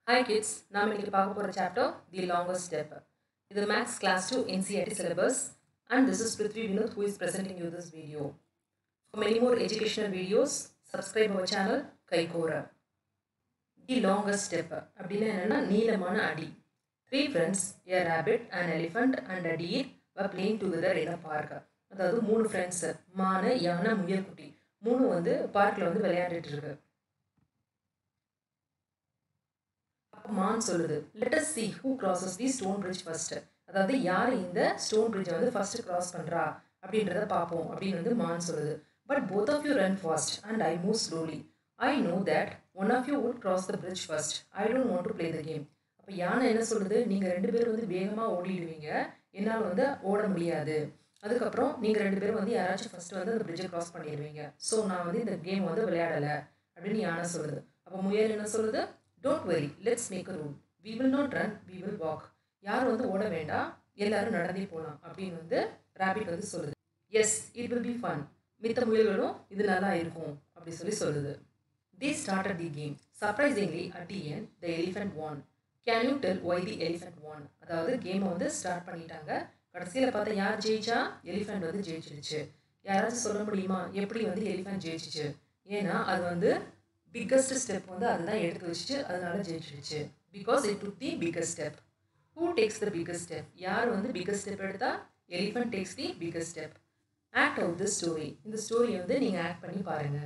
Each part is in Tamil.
ஹாய் கிட்ஸ் நாம் இன்னைக்கு பார்க்க போகிற சாப்டர் தி லாங்கஸ்ட் ஸ்டெப் இது maths class two NCERT syllabus and this is Prithvi Vinod who is presenting you this video. For many more educational videos, subscribe our channel கைகோர தி லாங்கஸ்ட் ஸ்டெப் அப்படின்னா என்னென்னா நீளமான அடி three friends a rabbit and elephant and a deer were playing together in a park அதாவது மூணு ஃப்ரெண்ட்ஸு மானு யானை முயல்குட்டி மூணு வந்து பார்க்கில் வந்து விளையாண்டுட்டு இருக்கு அப்போ மான் சொல்லுது let us see who crosses the stone bridge first அதாவது யார் இந்த ஸ்டோன் பிரிட்ஜை வந்து ஃபர்ஸ்ட் கிராஸ் பண்ணுறா அப்படின்றத பார்ப்போம் அப்படின்னு வந்து மான் சொல்லுது but both of you run fast and I move slowly I know that one of you would cross the bridge first I don't want to play the game அப்போ யானை என்ன சொல்லுது நீங்கள் ரெண்டு பேரும் வந்து வேகமாக ஓடிடுவீங்க என்னால் வந்து ஓட முடியாது அதுக்கப்புறம் நீங்கள் ரெண்டு பேரும் வந்து யாராச்சும் ஃபஸ்ட்டு வந்து அந்த பிரிட்ஜை கிராஸ் பண்ணிடுவீங்க ஸோ நான் வந்து இந்த கேம் வந்து விளையாடலை அப்படின்னு யானை சொல்லுது அப்போ முயல் என்ன சொல்லுது don't worry let's make a rule we will not run we will walk யாரும் வந்து ஓட வேண்டாம் எல்லாரும் நடந்தே போகலாம் அப்படின்னு வந்து ரேபிட் வந்து சொல்லுது yes it will be fun மித்த முயல்களும் இது நல்லா இருக்கும் அப்படி சொல்லி சொல்லுது they started the game surprisingly at the end the elephant won can you tell why the elephant won அதாவது கேமை வந்து ஸ்டார்ட் பண்ணிட்டாங்க கடைசியில் பார்த்தா யார் ஜெயிச்சா எலிஃபென்ட் வந்து ஜெயிச்சிருச்சு யாராச்சும் சொல்ல முடியுமா எப்படி வந்து எலிஃபென்ட் ஜெயிச்சிச்சு ஏன்னா அது வந்து பிக்கஸ்ட் ஸ்டெப் வந்து அதுதான் எடுத்து வச்சுட்டு அதனால ஜெயிச்சிருச்சு because it took the biggest step who takes the biggest step யார் வந்து பிக்கஸ்ட் ஸ்டெப் எடுத்தா elephant takes the biggest step act out the story இந்த ஸ்டோரியை வந்து நீங்கள் ஆக்ட் பண்ணி பாருங்கள்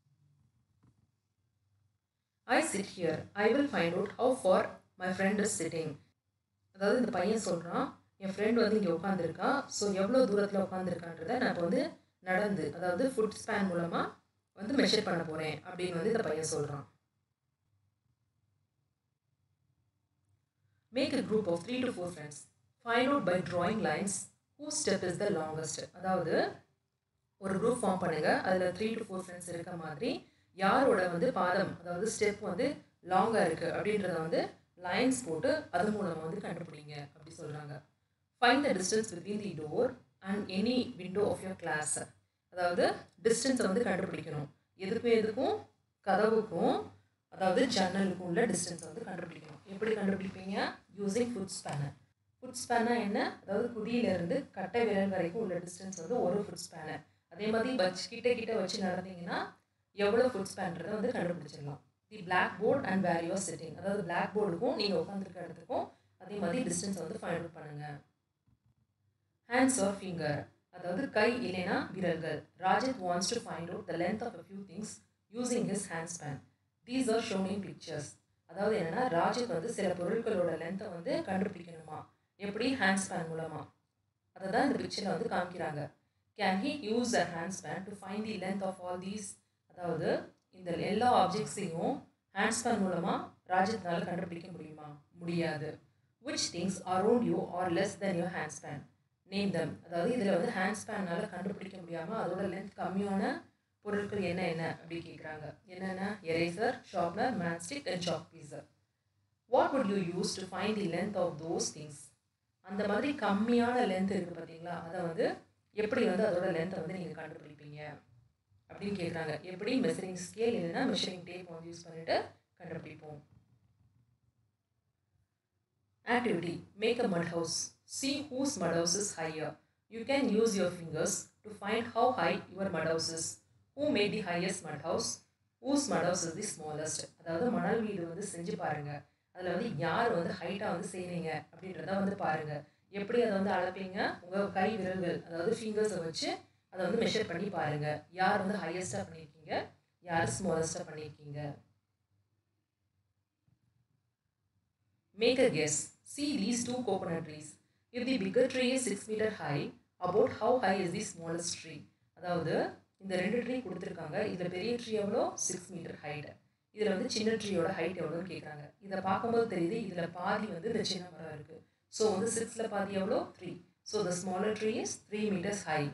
I sit here I will find out how far my friend is sitting அதாவது இந்த பையன் சொல்கிறான் என் ஃப்ரெண்ட் வந்து இங்கே உட்காந்துருக்கா ஸோ எவ்வளோ தூரத்தில் உட்காந்துருக்கான்றதை நான் இப்போ வந்து நடந்து அதாவது ஃபுட் ஸ்பேன் மூலமாக வந்து மெஷர் பண்ண போகிறேன் அப்படின்னு வந்து இந்த பையன் சொல்கிறான் make a group of three to four friends find out by drawing lines who step is the longest அதாவது ஒரு குரூப் ஃபார்ம் பண்ணுங்கள் அதில் த்ரீ டு ஃபோர் ஃப்ரெண்ட்ஸ் இருக்க மாதிரி யாரோட வந்து பாதம் அதாவது ஸ்டெப் வந்து லாங்காக இருக்குது அப்படின்றத வந்து லைன்ஸ் போட்டு அது மூலமாக வந்து கண்டுபிடிங்க அப்படி சொல்கிறாங்க find the distance within the door and any window of your class அதாவது டிஸ்டன்ஸை வந்து கண்டுபிடிக்கணும் எதுக்கும் எதுக்கும் கதவுக்கும் அதாவது ஜன்னலுக்கும் உள்ள டிஸ்டன்ஸை வந்து கண்டுபிடிக்கணும் எப்படி கண்டுபிடிப்பீங்க using foot span foot span என்ன அதாவது குதியிலேருந்து கட்டை விரல் வரைக்கும் உள்ள டிஸ்டன்ஸ் வந்து ஒரு ஃபுட் ஸ்பேனர் அதே மாதிரி வச்சு கிட்ட கிட்ட வச்சு நடந்தீங்கன்னா எவ்வளோ ஃபுட் ஸ்பேன்றதை வந்து கண்டுபிடிச்சிடலாம் the black and where you're sitting அதாவது பிளாக் போர்டுக்கும் நீங்கள் உட்காந்துருக்க இடத்துக்கும் அதே மாதிரி டிஸ்டன்ஸ் வந்து ஃபைண்ட் அவுட் பண்ணுங்கள் ஹேண்ட்ஸ் ஆர் ஃபிங்கர் அதாவது கை இல்லைனா விரல்கள் Rajat wants to find out the length of a few things using his hand span these are shown in pictures அதாவது என்னென்னா ராஜத் வந்து சில பொருட்களோட லென்த்தை வந்து கண்டுபிடிக்கணுமா எப்படி ஹேண்ட் ஸ்பேன் மூலமாக அதை தான் இந்த பிக்சரில் வந்து காமிக்கிறாங்க can he use a hand span to find the length of all these அதாவது இந்த எல்லா ஆப்ஜெக்ட்ஸையும் ஹேண்ட் ஸ்பேன் மூலமாக ராஜத்னால் கண்டுபிடிக்க முடியுமா முடியாது which things around you are less than your hand span name them அதாவது இதில் வந்து ஹேண்ட் ஸ்பேனால் கண்டுபிடிக்க முடியாமல் அதோட லென்த் கம்மியான பொருட்கள் என்ன என்ன அப்படி கேட்குறாங்க என்னென்ன eraser sharpener matchstick and chalk pieces what would you use to find the length of those things அந்த மாதிரி கம்மியான லென்த் இருக்குது பார்த்தீங்களா அதை வந்து எப்படி வந்து அதோட லென்த்தை வந்து நீங்கள் கண்டுபிடிப்பீங்க அப்படின்னு கேட்குறாங்க எப்படி மெஷரிங் ஸ்கேல் இல்லைன்னா மெஷரிங் டேப் வந்து யூஸ் பண்ணிவிட்டு கண்டுபிடிப்போம் activity make a mud house see whose mud house is higher. You can use your fingers to find how high your mud house is. Who made the highest mud house? Whose mud house is the smallest? அதாவது மணல் வீடு வந்து செஞ்சு பாருங்க அதில் வந்து யார் வந்து ஹைட்டாக வந்து செய்கிறீங்க அப்படின்றத வந்து பாருங்க எப்படி அதை வந்து அளப்பீங்க உங்கள் கை விரல்கள் அதாவது ஃபிங்கர்ஸை வச்சு அதை வந்து மெஷர் பண்ணி பாருங்க யார் வந்து ஹையஸ்ட்டாக பண்ணியிருக்கீங்க யார் ஸ்மாலஸ்ட்டாக பண்ணியிருக்கீங்க make a guess see these two coconut trees if the bigger tree is six metre high about how high is the smallest tree அதாவது இந்த ரெண்டு ட்ரீ கொடுத்துருக்காங்க இதில் பெரிய ட்ரீ எவ்வளோ சிக்ஸ் மீட்டர் ஹைட்டு இதில் வந்து சின்ன ட்ரீயோட ஹைட் எவ்வளோன்னு கேட்குறாங்க இதை பார்க்கும்போது தெரியுது இதில் பாதி வந்து இந்த சின்ன மரம் இருக்குது ஸோ வந்து சிக்ஸில் பாதி எவ்வளோ three so the smaller tree is three metres high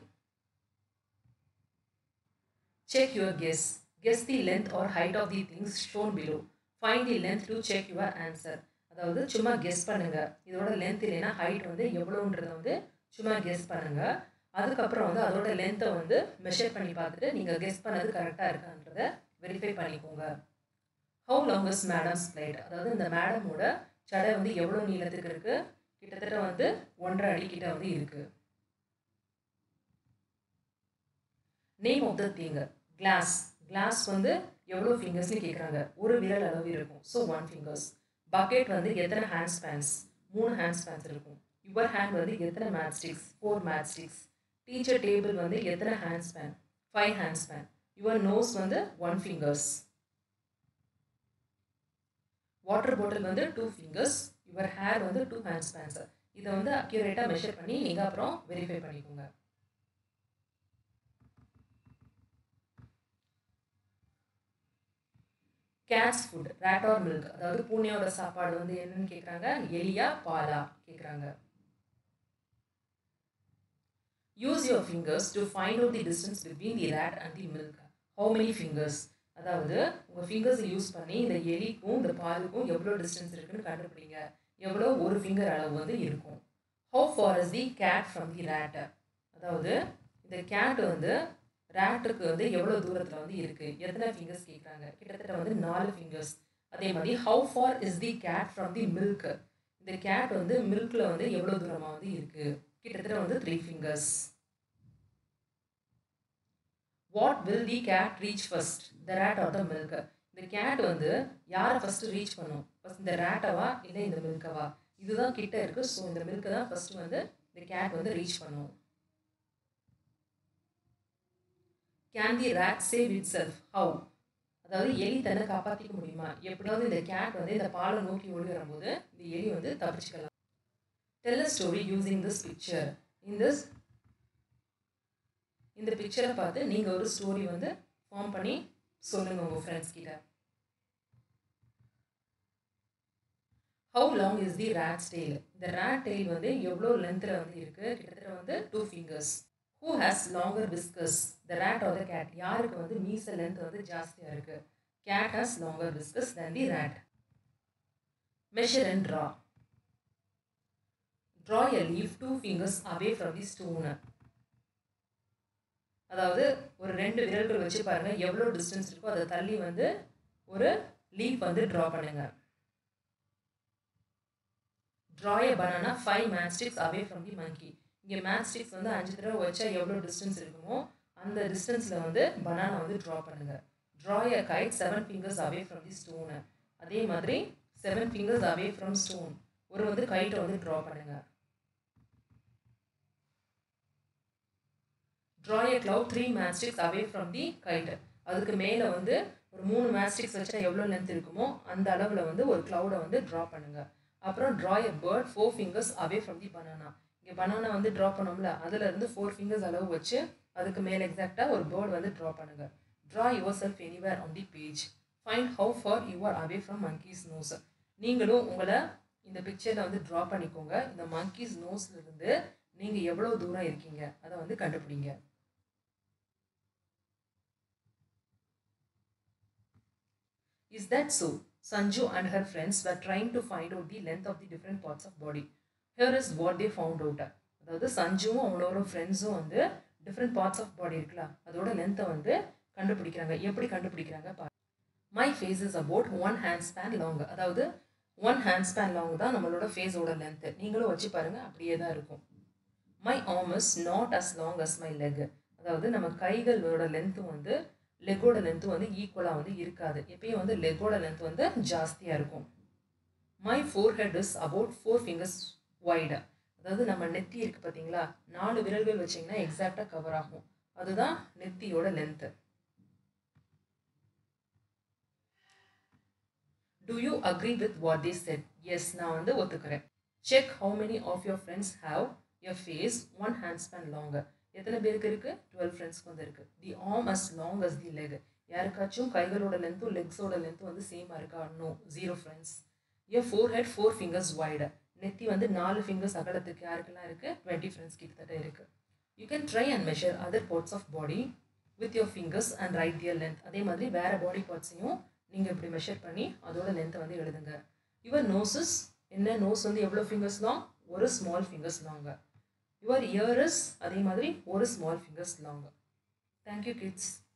check your guess guess the length or height of the things shown below find the length to check your answer அதாவது சும்மா கெஸ் பண்ணுங்க இதோட லென்த் இல்லைன்னா ஹைட் வந்து எவ்வளோன்றத வந்து சும்மா கெஸ் பண்ணுங்க அதுக்கப்புறம் வந்து அதோட லென்த்தை வந்து மெஷர் பண்ணி பார்த்துட்டு நீங்கள் கெஸ் பண்ணது கரெக்டாக இருக்கான்றத வெரிஃபை பண்ணிக்கோங்க ஹவு லாங்கஸ் மேடம்ஸ் பிளைட் அதாவது இந்த மேடமோட சடை வந்து எவ்வளோ நீளத்துக்கு இருக்குது கிட்டத்தட்ட வந்து ஒன்றரை அடி கிட்ட வந்து இருக்குது name of the thing glass glass வந்து எவ்வளோ ஃபிங்கர்ஸ்னு கேட்குறாங்க ஒரு விரல் அளவு இருக்கும் ஸோ ஒன் ஃபிங்கர்ஸ் பக்கெட் வந்து எத்தனை ஹேண்ட் ஸ்பேன்ஸ் மூணு ஹேண்ட் ஸ்பேன்ஸ் இருக்கும் யுவர் ஹேண்ட் வந்து எத்தனை matchsticks four matchsticks teacher table வந்து எத்தனை hand span five hand span your nose வந்து ஒன் ஃபிங்கர்ஸ் வாட்டர் பாட்டில் வந்து டூ ஃபிங்கர்ஸ் யுவர் ஹேர் வந்து டூ ஹேண்ட் ஸ்பேன்ஸ் இதை வந்து அக்யூரேட்டாக மெஷர் பண்ணி நீங்கள் அப்புறம் வெரிஃபை பண்ணிக்கோங்க cat's food rat or milk அதாவது பூனையோட சாப்பாடு வந்து என்னன்னு கேட்குறாங்க எலியா பாலா கேட்குறாங்க use your fingers to find out the distance between the rat and the milk how many fingers அதாவது உங்கள் ஃபிங்கர்ஸ் யூஸ் பண்ணி இந்த எலிக்கும் இந்த பாலுக்கும் எவ்வளோ டிஸ்டன்ஸ் இருக்குன்னு கண்டுபிடிங்க எவ்வளோ ஒரு ஃபிங்கர் அளவு வந்து இருக்கும் how far is the cat from the rat அதாவது இந்த கேட் வந்து ரேட்டுக்கு வந்து எவ்வளோ தூரத்தில் வந்து இருக்குது எத்தனை ஃபிங்கர்ஸ் கேட்குறாங்க கிட்டத்தட்ட வந்து நாலு ஃபிங்கர்ஸ் அதே மாதிரி how far is the cat from the milk இந்த கேட் வந்து மில்கில் வந்து எவ்வளோ தூரமாக வந்து இருக்குது கிட்டத்தட்ட வந்து three fingers what will the cat reach first the rat or the milk இந்த கேட் வந்து யாரை ஃபஸ்ட்டு ரீச் பண்ணும் ஃபஸ்ட் இந்த ரேட்டவா இல்லை இந்த மில்கவா இதுதான் கிட்ட இருக்குது ஸோ இந்த மில்கை தான் ஃபஸ்ட்டு வந்து இந்த கேட் வந்து ரீச் பண்ணும் can the rat save itself how அதாவது எலி தன்னை காப்பாற்றிக்க முடியுமா எப்படியாவது இந்த கேட் வந்து இந்த பாலை நோக்கி ஓடி வரும்போது இந்த எலி வந்து தப்பிச்சுக்கலாம் tell a story using this picture in this இந்த பிக்சரை பார்த்து நீங்கள் ஒரு ஸ்டோரி வந்து ஃபார்ம் பண்ணி சொல்லுங்கள் உங்கள் ஃப்ரெண்ட்ஸ் கிட்ட how long is the rat tail இந்த ரேட் டெய்ல் வந்து எவ்வளோ லென்த்தில் வந்து இருக்குது கிட்டத்தட்ட வந்து two fingers who has longer whiskers the rat or the cat யாருக்கு வந்து மீச லென்த் வந்து ஜாஸ்தியாக இருக்குது cat has longer whiskers than the rat measure and draw draw a leaf two fingers away from the stone அதாவது ஒரு ரெண்டு விரல்கள் வச்சு பாருங்கள் எவ்வளோ டிஸ்டன்ஸ் இருக்கோ அதை தள்ளி வந்து ஒரு லீஃப் வந்து ட்ரா பண்ணுங்க draw a banana five matchsticks away from the monkey இங்கே மேட்ஸ்டிக்ஸ் வந்து அஞ்சு தடவை வச்சா எவ்வளோ டிஸ்டன்ஸ் இருக்குமோ அந்த டிஸ்டன்ஸில் வந்து பனானா வந்து ட்ரா பண்ணுங்கள் draw a kite seven fingers away from the stone அதே மாதிரி seven fingers away from stone ஒரு வந்து கைட்டை வந்து ட்ரா பண்ணுங்கள் draw a cloud three matchsticks away from the kite அதுக்கு மேலே வந்து ஒரு மூணு மேட்ஸ்டிக்ஸ் வச்சா எவ்வளோ லென்த் இருக்குமோ அந்த அளவில் வந்து ஒரு க்ளவுடை வந்து ட்ரா பண்ணுங்கள் அப்புறம் draw a bird four fingers away from the banana இங்கே பனானா வந்து ட்ரா பண்ணோம்ல அதுலேருந்து ஃபோர் ஃபிங்கர்ஸ் அளவு வச்சு அதுக்கு மேலே எக்ஸாக்டாக ஒரு பேர்ட் வந்து ட்ரா பண்ணுங்கள் draw yourself anywhere on the page find how far you are away from monkey's nose நீங்களும் உங்களை இந்த பிக்சரில் வந்து ட்ரா பண்ணிக்கோங்க இந்த மங்கீஸ் நோஸ்லேருந்து நீங்கள் எவ்வளோ தூரம் இருக்கீங்க அதை வந்து கண்டுபிடிங்க Is that so? Sanju and her friends were trying to find out the length of the different parts of body. Here is what they found out. அதாவது சஞ்சுவும் அவங்களோட ஃப்ரெண்ட்ஸும் வந்து டிஃப்ரெண்ட் பார்ட்ஸ் ஆஃப் பாடி இருக்குல்ல அதோட லென்த்தை வந்து கண்டுபிடிக்கிறாங்க எப்படி கண்டுபிடிக்கிறாங்க பா my face is about one hand span long அதாவது ஒன் ஹேண்ட் ஸ்பேன் லாங் தான் நம்மளோட ஃபேஸோட லென்த்து நீங்களும் வச்சு பாருங்கள் அப்படியே தான் இருக்கும் my arm is not as long as my leg அதாவது நம்ம கைகளோட லென்த்தும் வந்து லெக்கோட லென்த்து வந்து ஈக்குவலாக வந்து இருக்காது எப்பயும் வந்து லெக்கோட லென்த் வந்து ஜாஸ்தியாக இருக்கும் my forehead is about four fingers wide அதாவது நம்ம நெத்தி இருக்குது பார்த்தீங்களா நாலு விரல்கள் வச்சிங்கன்னா எக்ஸாக்டாக கவர் ஆகும் அதுதான் நெத்தியோட length do you agree with what they said yes நான் வந்து ஒத்துக்கிறேன் check how many of your friends have your face one hand span longer எத்தனை பேருக்கு இருக்குது டுவெல் ஃப்ரெண்ட்ஸ்க்கு வந்து இருக்குது the arm as long as the leg யாருக்காச்சும் கைகளோட லென்த்தும் லெக்ஸோட லென்த்தும் வந்து சேமாக இருக்கா no zero friends a forehead four fingers wide நெத்தி வந்து நாலு ஃபிங்கர்ஸ் அகலத்துக்கு யாருக்கெல்லாம் இருக்குது டுவெண்ட்டி ஃப்ரெண்ட்ஸ் கிட்டத்தட்ட இருக்குது you can try and measure other parts of body with your fingers and write their length அதே மாதிரி வேறு பாடி பார்ட்ஸையும் நீங்கள் இப்படி மெஷர் பண்ணி அதோட லென்த்தை வந்து எழுதுங்க யுவர் நோஸஸ் என்ன நோஸ் வந்து எவ்வளோ ஃபிங்கர்ஸ் லாங் ஒரு ஸ்மால் ஃபிங்கர்ஸ் லாங்க யுவர் இயர்ஸ் அதே மாதிரி ஒரு small fingers long thank you kids